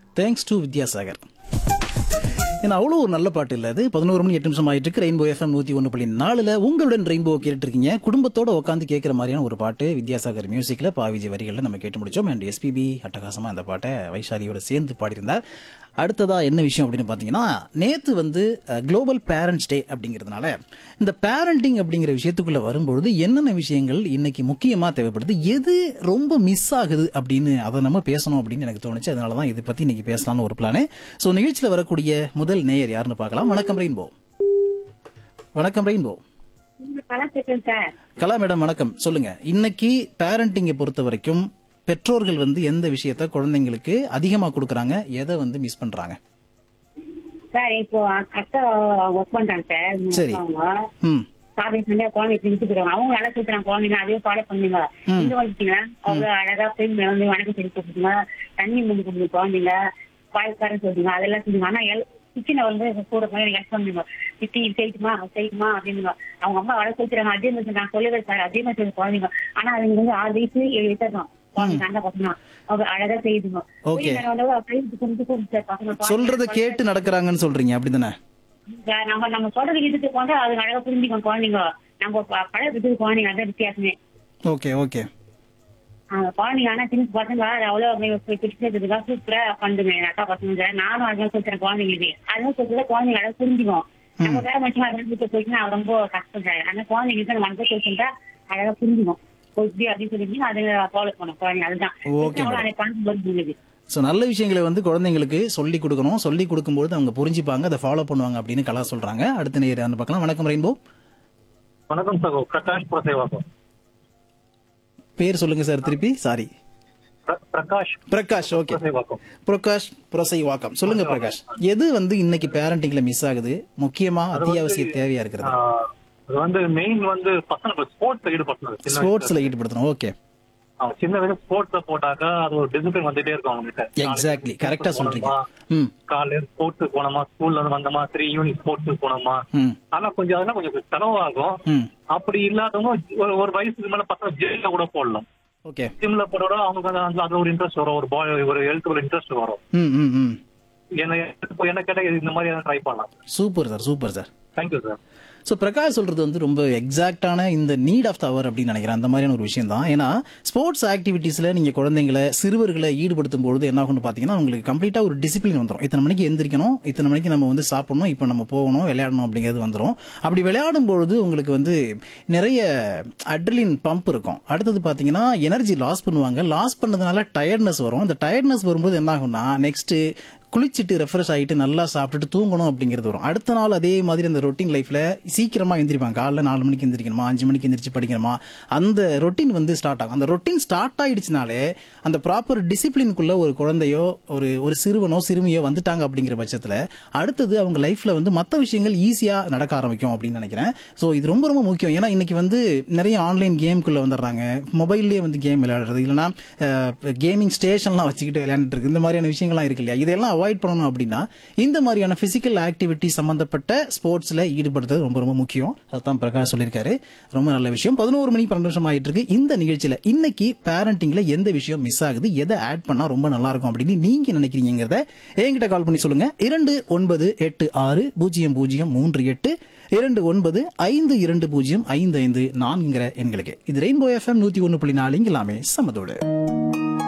Thanks to Vidyasagar ஏன்னா அவ்வளோ ஒரு நல்ல பாட்டு இல்லை அது பதினோரு மணி எட்டு நிமிஷம் ஆயிட்டு இருக்கு ரெயின்போ எஃப்எம் நூற்றி ஒன்று புள்ளி நாலில் உங்களுடன் ரெயின்போ கேட்டுட்டு இருக்கீங்க குடும்பத்தோட உட்காந்து கேட்குற மாதிரியான ஒரு பாட்டு வித்யாசாகர் மியூசிக்கில் பாவிஜி வரிகளில் நம்ம கேட்டு முடிச்சோம் அண்ட் எஸ்பிபி அட்டகாசமாக அந்த பாட்டை வைஷாலியோட சேர்ந்து பாடியிருந்தார் அடுத்ததா என்ன விஷயம் அப்படின்னு பார்த்தீங்கன்னா நேற்று வந்து குளோபல் பேரண்ட்ஸ் டே அப்படிங்கிறதுனால இந்த பேரண்டிங் அப்படிங்கிற விஷயத்துக்குள்ள வரும்பொழுது என்னென்ன விஷயங்கள் இன்னைக்கு முக்கியமாக தேவைப்படுது எது ரொம்ப மிஸ் ஆகுது அப்படின்னு அதை நம்ம பேசணும் அப்படின்னு எனக்கு தோணுச்சு அதனால தான் இதை பற்றி இன்னைக்கு பேசலாம்னு ஒரு பிளானு ஸோ நிகழ்ச்சியில் வரக்கூடிய முதல் நேயர் யாருன்னு பார்க்கலாம் வணக்கம் ரெயின்போ வணக்கம் ரெயின்போ கலாச்சிருக்கேன் சார் கலா மேடம் வணக்கம் சொல்லுங்க இன்னைக்கு பேரண்டிங்கை பொறுத்த வரைக்கும் பெற்றோர்கள் வந்து எந்த விஷயத்த குழந்தைங்களுக்கு அதிகமா கொடுக்கறாங்க எதை வந்து மிஸ் பண்றாங்க சார் இப்போ அ- அக்கா ஒர்க் பண்றாங்க சார் சரி. அவங்க ம் காலேஜ் வந்து குழந்தை பிரிச்சுக்கிறாங்க அவங்க நல்லா சொல்றாங்க குழந்தைங்க அதே ஃபாலோ பண்ணுங்க இங்க வந்துட்டீங்க அவங்க அழகா பெண் வந்து வணக்கம் சொல்லி கொடுத்துங்க தண்ணி மூணு கொடுங்க குழந்தைங்க பாய்க்காரன் சொல்லுங்க அதெல்லாம் சொல்லுங்க ஆனா கிச்சனை வந்து கூட போய் ஹெல்ப் பண்ணுங்க சித்தி இது செய்யுமா அது செய்யுமா அப்படின்னு அவங்க அம்மா வர சொல்றாங்க அதே மாதிரி நான் சொல்லவே சார் அதே மாதிரி சொல்லுங்க குழந்தைங்க ஆனா அதுங்க வந்து ஆறு வயசு ஏழு வயசு தான் குழந்தைங்க அந்த பசங்க அவங்க அழகா செய்யுதுங்க Okay. நான் வந்து அப்படியே கும்பிட்டு கும்பிட்டு சார் பசங்க சொல்றத கேட்டு நடக்கிறாங்கன்னு சொல்றீங்க அப்படிதானே சார், நம்ம நம்ம சொல்றது இதுக்கு கொண்டு அது அழகா புரிஞ்சுக்கணும் குழந்தைங்க நம்ம ப- பழகுறதுக்கு குழந்தைங்க அதான் வித்தியாசமே ஓகே ஓகே அந்த குழந்தைங்க ஆனா சின்ன பசங்க அது அவ்வளவு பிடிச்சதுக்கா சூப்பரா பண்ணுங்க என் அக்கா பசங்க நானும் அதெல்லாம் சொல்றேன் குழந்தைங்களுக்கு அதெல்லாம் சொல்றது குழந்தைங்க அழகா புரிஞ்சுக்கும் நம்ம வேற மனுஷங்க அதெல்லாம் வீட்டுல போயிட்டுனா அது ரொம்ப கஷ்டம் சார் ஆனா குழந்தைங்களுக்கு நம்ம மனசை சொல்லிட்டா அழகா புரிஞ்சுக்கும் ஓ, இப்படி அப்படின்னு சொல்லிட்டு அதை ஃபாலோ பண்ணும் குழந்தைங்க அதுதான் Okay, madam. அதை பணம் வருது ஸோ நல்ல விஷயங்களை வந்து குழந்தைங்களுக்கு சொல்லி கொடுக்கணும் சொல்லி கொடுக்கும்போது அவங்க புரிஞ்சுப்பாங்க அதை ஃபாலோ பண்ணுவாங்க அப்படின்னு கலா சொல்றாங்க அடுத்த நேயர் யாருன்னு பார்க்கலாம் வணக்கம் ரெயின்போ வணக்கம் சகோ பிரகாஷ் புரசேவாக்கம் பேர் சொல்லுங்க சார் திருப்பி சாரி பிர- பிரகாஷ் பிரகாஷ் ஓகே புரசேவாக்கம் பிரகாஷ் புரசை வாக்கம் சொல்லுங்க பிரகாஷ் எது வந்து இன்னைக்கு பேரண்டிங்ல மிஸ் ஆகுது முக்கியமா அத்தியாவசிய தேவையா இருக்கிறது ஆஹ், அது வந்து மெயின் வந்து பசங்க ஸ்போர்ட்ஸ் ஈடுபடுத்தணும் சின்ன ஸ்போர்ட்ஸ்ல ஈடுபடுத்தணும் ஓகே அவங்க சின்ன வயசு ஸ்போர்ட்ஸ்ல போட்டாக்கா அது ஒரு டிசிப்ளின் வந்துட்டே இருக்கும் அவங்க கிட்ட எக்ஸாக்ட்லி கரெக்டா சொல்றீங்க ம் காலையில ஸ்போர்ட்ஸ் போனோமா ஸ்கூல்ல இருந்து வந்தோமா த்ரீ ஈவினிங் ஸ்போர்ட்ஸ் போனோமா ம் ஆனா கொஞ்சம் அதெல்லாம் கொஞ்சம் செலவாகும் ம் அப்படி இல்லாதவங்க ஒரு ஒரு வயசுக்கு மேல பசங்க ஜெயில கூட போடலாம் ஓகே ஜிம்ல போட அவங்களுக்கு அந்த- அந்த- அதுல ஒரு இன்ட்ரெஸ்ட் வரும் ஒரு பாய் ஒரு ஹெல்த் ஒரு இன்ட்ரெஸ்ட் வரும் ம் ம் ம் என்ன என்ன கேட்டா இந்த மாதிரி ட்ரை பண்ணலாம் super sir super sir thank you sir so Prakash சொல்றது வந்து ரொம்ப எக்ஸாக்டான இந்த நீட் ஆஃப் த அவர் அப்படின்னு நினைக்கிறேன் அந்த மாதிரியான ஒரு விஷயம் தான் ஏன்னா ஸ்போர்ட்ஸ் ஆக்டிவிட்டீஸ்ல நீங்க குழந்தைங்களை சிறுவர்களை ஈடுபடுத்தும் பொழுது என்ன ஆகும்னு பார்த்தீங்கன்னா உங்களுக்கு கம்ப்ளீட்டா ஒரு டிசிப்ளின் வந்துடும் இத்தனை மணிக்கு எந்திரிக்கணும் இத்தனை மணிக்கு நம்ம வந்து சாப்பிடணும் இப்போ நம்ம போகணும் விளையாடணும் அப்படிங்கிறது வந்துடும் அப்படி விளையாடும் பொழுது உங்களுக்கு வந்து நிறைய அட்ரலின் பம்ப் இருக்கும் அடுத்தது பார்த்தீங்கன்னா எனர்ஜி லாஸ் பண்ணுவாங்க லாஸ் பண்ணதுனால டயர்ட்னஸ் வரும் அந்த டயர்ட்னஸ் வரும்போது என்ன ஆகும்னா நெக்ஸ்ட் குளிச்சுட்டு ரெஃப்ரெஷ் ஆகிட்டு நல்லா சாப்பிட்டுட்டு தூங்கணும் அப்படிங்கிறது வரும் அடுத்த நாள் அதே மாதிரி அந்த ரொட்டீன் லைஃப்ல சீக்கிரமா எந்திரிப்பாங்க காலைல நாலு மணிக்கு எந்திரிக்கணுமா அஞ்சு மணிக்கு எந்திரிச்சு படிக்கணுமா அந்த ரொட்டீன் வந்து ஸ்டார்ட் ஆகும் அந்த ரொட்டீன் ஸ்டார்ட் ஆயிடுச்சுனாலே அந்த ப்ராப்பர் டிசிப்ளின்குள்ள ஒரு குழந்தையோ ஒரு ஒரு சிறுவனோ சிறுமியோ வந்துட்டாங்க அப்படிங்கிற பட்சத்துல அடுத்தது அவங்க லைஃப்ல வந்து மற்ற விஷயங்கள் ஈஸியா நடக்க ஆரம்பிக்கும் அப்படின்னு நினைக்கிறேன் ஸோ இது ரொம்ப ரொம்ப முக்கியம் ஏன்னா இன்னைக்கு வந்து நிறைய ஆன்லைன் கேம்குள்ள வந்துடுறாங்க மொபைல்லேயே வந்து கேம் விளையாடுறது இல்லைன்னா கேமிங் ஸ்டேஷன்லாம் வச்சுக்கிட்டு விளையாண்டுட்டு இருக்கு இந்த மாதிரியான விஷயங்கள்லாம் இருக்கு இல்லையா இதெல்லாம் அவாய்ட் பண்ணணும் அப்படின்னா இந்த மாதிரியான பிசிக்கல் ஆக்டிவிட்டி சம்பந்தப்பட்ட ஸ்போர்ட்ஸ்ல ஈடுபடுறது ரொம்ப ரொம்ப முக்கியம் அதுதான் பிரகாஷ் சொல்லியிருக்காரு ரொம்ப நல்ல விஷயம் பதினோரு மணி பன்னெண்டு நிமிஷம் ஆயிட்டு இருக்கு இந்த நிகழ்ச்சியில இன்னைக்கு பேரண்டிங்ல எந்த விஷயம் மிஸ் ஆகுது எதை ஆட் பண்ணா ரொம்ப நல்லா இருக்கும் அப்படின்னு நீங்க நினைக்கிறீங்கிறத என்கிட்ட கால் பண்ணி சொல்லுங்க இரண்டு ஒன்பது எட்டு ஆறு பூஜ்ஜியம் பூஜ்ஜியம் மூன்று எட்டு இரண்டு ஒன்பது ஐந்து இரண்டு பூஜ்ஜியம் ஐந்து ஐந்து நான்குங்கிற எண்களுக்கு இது ரெயின்போ எஃப்எம் நூத்தி ஒன்று புள்ளி நாலு இங்க எல்லாமே சமதோடு